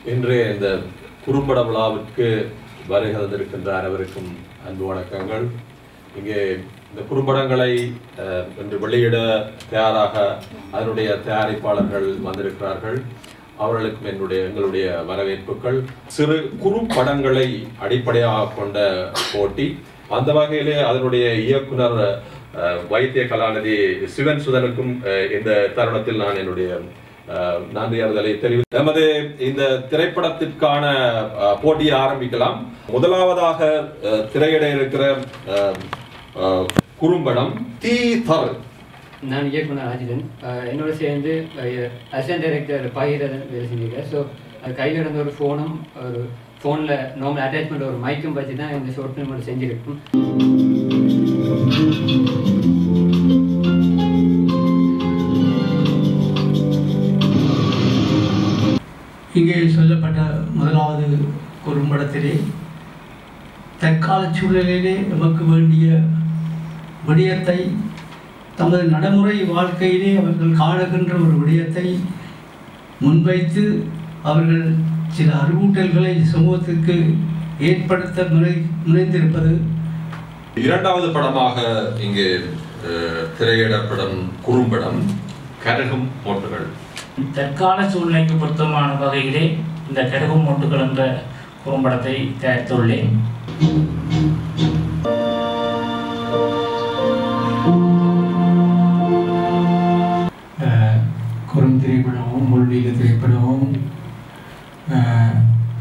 இன்றைய இந்த குறும்பட விழாவிற்கு வருகை தந்திருக்கின்ற அனைவருக்கும் அன்பு வணக்கங்கள் இங்கே இந்த குறும்படங்களை அஹ், இன்று வெளியிட தயாராக அதனுடைய தயாரிப்பாளர்கள் வந்திருக்கிறார்கள் அவர்களுக்கும் என்னுடைய எங்களுடைய வரவேற்புகள் சிறு குறும்படங்களை அடிப்படையாக கொண்ட போட்டி அந்த வகையிலே அதனுடைய இயக்குனர் அஹ், வைத்திய கலாநிதி சிவன் சுதனுக்கும் அஹ், இந்த தருணத்தில் நான் என்னுடைய அஹ், நன்றி அறிதலை தெரிவி நமது இந்த திரைப்படத்திற்கான அஹ், போட்டியை ஆரம்பிக்கலாம் முதலாவதாக அஹ், திரையிட இருக்கிற அஹ், அஹ், குறும்படம் தீ தர் நான் இயக்குனர் ஆஜிதன் அஹ் என்னோட சேர்ந்து அசிஸ்டன்ட் டைரக்டர் பகிரதன் வேலை செஞ்சிருக்கேன் ஸோ அது கையில் இருந்த ஒரு ஃபோனும் ஒரு ஃபோனில் நார்மல் அட்டாச்மெண்ட் ஒரு மைக்கும் வச்சு தான் இந்த ஷார்ட் ஃபிலிம் செஞ்சுருக்கோம் இங்கே சொல்லப்பட்ட முதலாவது குறும்படத்திலே தற்கால சூழலிலே நமக்கு வேண்டிய விடயத்தை தமது நடைமுறை வாழ்க்கையிலே அவர்கள் காணுகின்ற ஒரு விடயத்தை முன்வைத்து அவர்கள் சில அறிவூட்டல்களை சமூகத்திற்கு ஏற்படுத்த முனை முனைந்திருப்பது இரண்டாவது படமாக இங்கே அஹ், திரையிடப்படும் குறும்படம் கரகும் மோட்டுகள் தற்கால சூழ்நிலைக்கு பொருத்தமான வகையிலே இந்த கடுகும் மொட்டுகள் என்ற குறும்படத்தை தயாரித்துள்ளேன் அஹ், குறும் திரைப்படமும் மொழியில திரைப்படமும் அஹ்,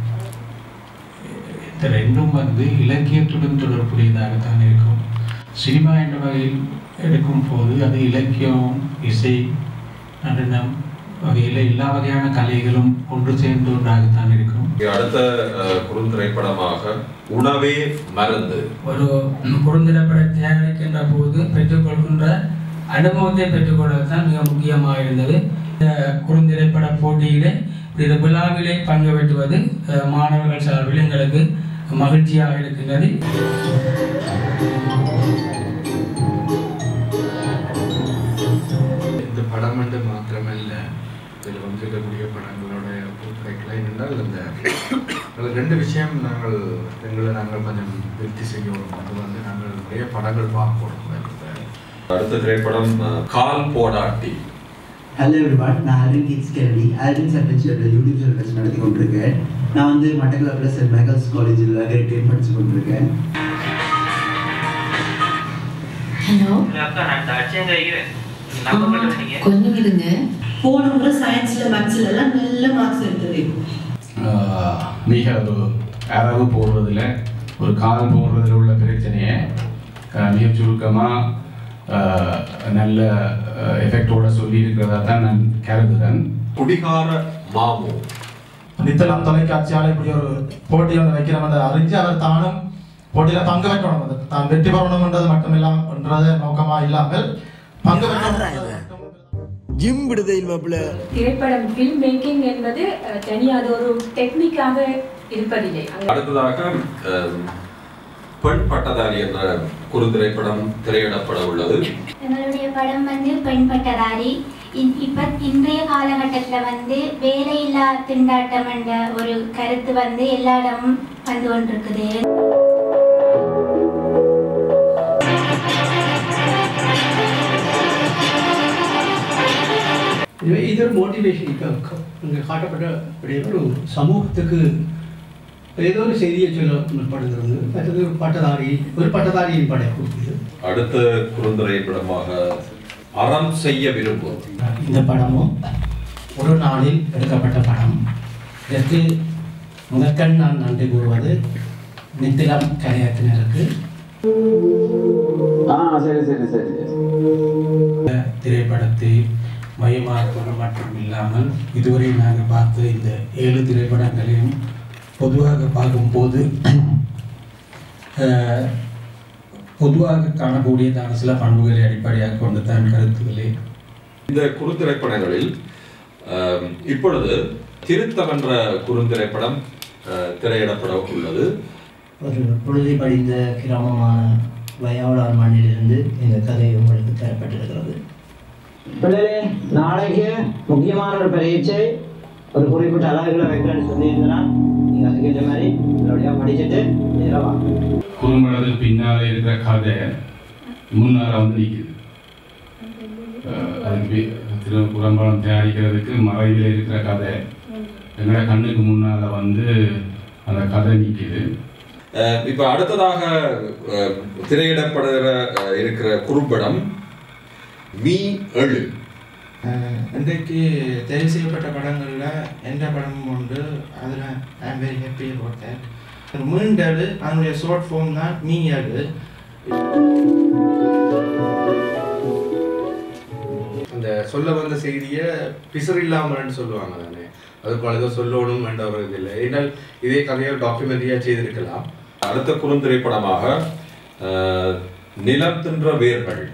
இந்த ரெண்டும் வந்து இலக்கியத்துடன் தொடர்புடையதாகத்தான் இருக்கும் சினிமா என்ற வகையில் எடுக்கும் போது அது இலக்கியம் இசை நடனம் வகையில் எல்லா வகையான கலைகளும் ஒன்று சேர்ந்த ஒன்றாகத்தான் இருக்கும் இங்கே அடுத்த அஹ், குறுந்திரைப்படமாக உணவே மருந்து ஒரு குறுந்திரப்பட தயாரிக்கின்ற போது பெற்றுக்கொள்கின்ற அனுபவத்தை பெற்றுக்கொள்வது தான் மிக முக்கியமாக இருந்தது இந்த குறுந்திரைப்பட போட்டியிலே இந்த விழாவிலே பங்கு பெற்றுவது அஹ், மாணவர்கள் சார்பில் எங்களுக்கு மகிழ்ச்சியாக இருக்கின்றது இந்த படம் வந்து மாத்திரமல்ல இதில் வந்திருக்கக்கூடிய படங்களோட பூத்துறைகளை என்றால் இந்த அதில் ரெண்டு விஷயம் நாங்கள் எங்களை நாங்கள் கொஞ்சம் திருப்தி செய்யணும் அது வந்து நாங்கள் நிறைய படங்கள் பார்க்கணும் அடுத்த திரைப்படம் அஹ், கால் போடாட்டி ஹலோ எவ்ரிவான் நான் அருண் கிட்ஸ் கேரடி அருண் சர்டிஃபிகேட் யூடியூப் சேனல் நடத்தி கொண்டிருக்கேன் நான் வந்து மட்டக்களப்பில் சென்ட் மைக்கேல்ஸ் காலேஜில் கிரேட் டென் படித்து கொண்டிருக்கேன் ஹலோ அக்கா நான் இந்த அச்சங்க கொஞ்சம் இருங்க போன முறை சயின்ஸ்ல மேக்ஸ்ல எல்லாம் நல்ல மார்க்ஸ் எடுத்தது ஆஹ் மிக ஒரு அரவு போடுறதுல ஒரு கால் போடுறதுல உள்ள பிரச்சனையை ஆஹ் மிக சுருக்கமாக நல்ல எஃபெக்டோட சொல்லி இருக்கிறதா தான் நான் கருதுகிறேன் குடிகார மாமு நித்தலாம் தொலைக்காட்சியால் இப்படி ஒரு போட்டி ஒன்று வைக்கிறோம் அறிஞ்சு அவர் தானும் போட்டியில் பங்கு பெற்றணும் அது தான் வெற்றி பெறணும்ன்றது மட்டுமில்லாம் என்றது நோக்கமா இல்லாமல் பங்கு பெற்றணும் ஜிம் விடுதையில் மாப்பிள்ள திரைப்படம் ஃபில்ம் மேக்கிங் என்பது அஹ், தனி அது ஒரு டெக்னிக்காக இருப்பதில்லை அங்க அடுத்ததாக அஹ், பெண் பட்டதாரி என்ற குறுந்திரைப்படம் திரையிடப்பட உள்ளது எங்களுடைய படம் வந்து பெண் பட்டதாரி இ- இப்ப இன்றைய காலகட்டத்தில் வந்து வேலையில்லா திண்டாட்டம் என்ற ஒரு கருத்து வந்து எல்லா இடமும் வந்து கொண்டிருக்குது எனவே இது ஒரு மோட்டிவேஷன் இங்கே காட்டப்பட்ட விடயம் ஒரு சமூகத்துக்கு ஏதோ ஒரு செய்தியை சொல்ல முற்படுகிறது மற்றது ஒரு பட்டதாரி ஒரு பட்டதாரியின் படைப்பு இது அடுத்த குறுந்திரைப்படமாக அறம் செய்ய விரும்பும் இந்த படமும் ஒரு நாளில் எடுக்கப்பட்ட படம் இதற்கு முதற்கண் நான் நன்றி கூறுவது நித்திலம் கலையத்தினருக்கு ஆ சரி சரி சரி இந்த திரைப்படத்தை மையமாக்குவது மட்டும் இல்லாமல் இதுவரை நாங்கள் பார்த்த இந்த ஏழு திரைப்படங்களையும் பொதுவாக பார்க்கும்போது அஹ், பொதுவாக காணக்கூடியதான சில பண்புகளை அடிப்படையாக கொண்டு தான் கருத்துக்களை இந்த குறுந்திரைப்படங்களில் அஹ், இப்பொழுது திருத்தம் என்ற குறுந்திரைப்படம் அஹ், திரையிடப்பட உள்ளது ஒரு புழுதி படிந்த கிராமமான வயாவளார் மண்ணிலிருந்து இந்த கதை உங்களுக்கு தரப்பட்டிருக்கிறது பிள்ளைகளே நாளைக்கு முக்கியமான ஒரு பரீட்சை ஒரு குறிப்பிட்ட அளவுகளை வைக்கிறேன்னு சொல்லியிருந்தா நீங்கள் அதுக்கேற்ற மாதிரி நல்லபடியாக படிச்சுட்டு இதில் வாங்க குறும்படத்துக்கு பின்னால் இருக்கிற கதை முன்னால் வந்து நிற்குது அஹ் அதுக்கு பி- திரு குறும்படம் தயாரிக்கிறதுக்கு மறைவில் இருக்கிற கதை எங்களோட கண்ணுக்கு முன்னால் வந்து அந்த கதை நிற்குது அஹ் இப்ப அடுத்ததாக அஹ், திரையிடப்படுகிற அஹ், இருக்கிற குறும்படம் மீ எழு அஹ் இன்றைக்கு தெரிவு செய்யப்பட்ட படங்களில் எந்த படமும் உண்டு அதில் I am very happy about that மீண்டது அதனுடைய ஷார்ட் ஃபார்ம் தான் மீயது அந்த சொல்ல வந்த செய்தியை பிசறில்லாமல்னு சொல்லுவாங்க தானே அதுக்கு ஏதோ சொல்லணும் என்ற ஒரு இது இல்லை ஏன்னால் இதே கதையை டாக்குமெண்ட்ரியாக செய்திருக்கலாம் அடுத்த குறுந்திரைப்படமாக அஹ், நிலம் தின்ற வேர்கள்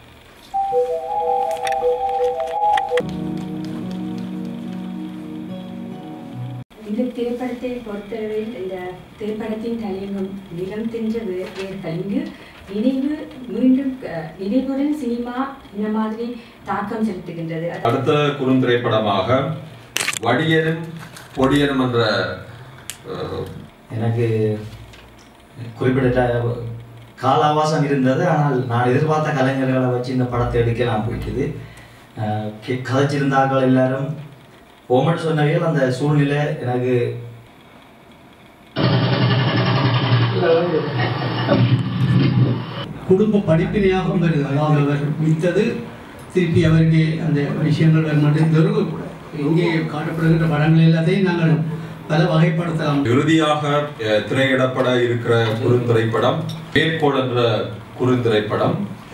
இந்த திரைப்படத்தை பொறுத்தளவில் இந்த திரைப்படத்தின் தலையங்கம் நிலம் தின்ற வே- வேர்கள் இங்கு நினைவு மீண்டும் அஹ், நினைவுடன் சினிமா இந்த மாதிரி தாக்கம் செலுத்துகின்றது அது- அடுத்த குறுந்திரைப்படமாக வடியனும் பொடியனும் என்ற அஹ், எனக்கு குறிப்பிட்ட கால அவகாசம் இருந்தது ஆனால் நான் எதிர்பார்த்த கலைஞர்களை வச்சு இந்த படத்தை எடுக்கலாம் போயிட்டுது அஹ் கே- கதைச்சிருந்தார்கள் எல்லாரும் ஓமன் சொன்னவையில் அந்த சூழ்நிலை எனக்கு குடும்ப படிப்பினையாகவும் வருது அதாவது அவர் வித்தது திருப்பி அவருக்கு அந்த விஷயங்கள் வர மாட்டேன் இந்த ஒரு இங்கே காட்டப்படுகின்ற படங்கள் எல்லாத்தையும் நாங்கள் பல வகைப்படுத்தலாம் இறுதியாக அஹ், திரையிடப்பட இருக்கிற குறுந்திரைப்படம் மேற்கோள் என்ற குறுந்திரைப்படம்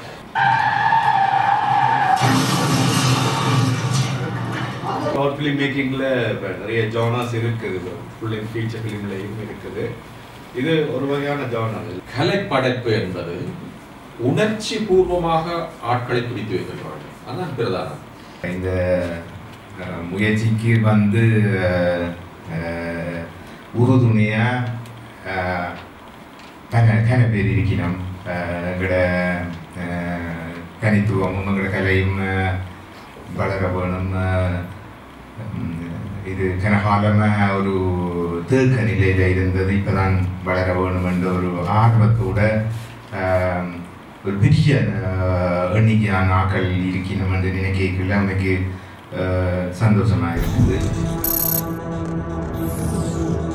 ஷார்ட் ஃபிலிம் மேக்கிங்கில் இப்போ நிறைய ஜானர்ஸ் இருக்குது ஃபுல் அண்ட் ஃபீச்சர் ஃபிலிம்லையும் இருக்குது இது ஒரு வகையான ஜானர் கலைப்படைப்பு என்பது உணர்ச்சி பூர்வமாக ஆட்களை பிடித்து வைக்கின்றார்கள் அதான் பிரதானம் இந்த அஹ், முயற்சிக்கு வந்து அஹ், அஹ், உறுதுணையாக கன கன பேர் இருக்கணும் அஹ், எங்களோட அஹ், கனித்துவமும் எங்களோட கலையும் அஹ், வளர வேணும் அஹ், உம், இது கனகாலமாக ஒரு தேக்க நிலையில் இருந்தது இப்போதான் வளர வேணும் என்ற ஒரு ஆர்வத்தோட அஹ், ஒரு பெரிய அஹ், எண்ணிக்கையான ஆக்கள் இருக்கணும் என்று நினைக்கல நமக்கு சந்தோஷமாக இருக்குது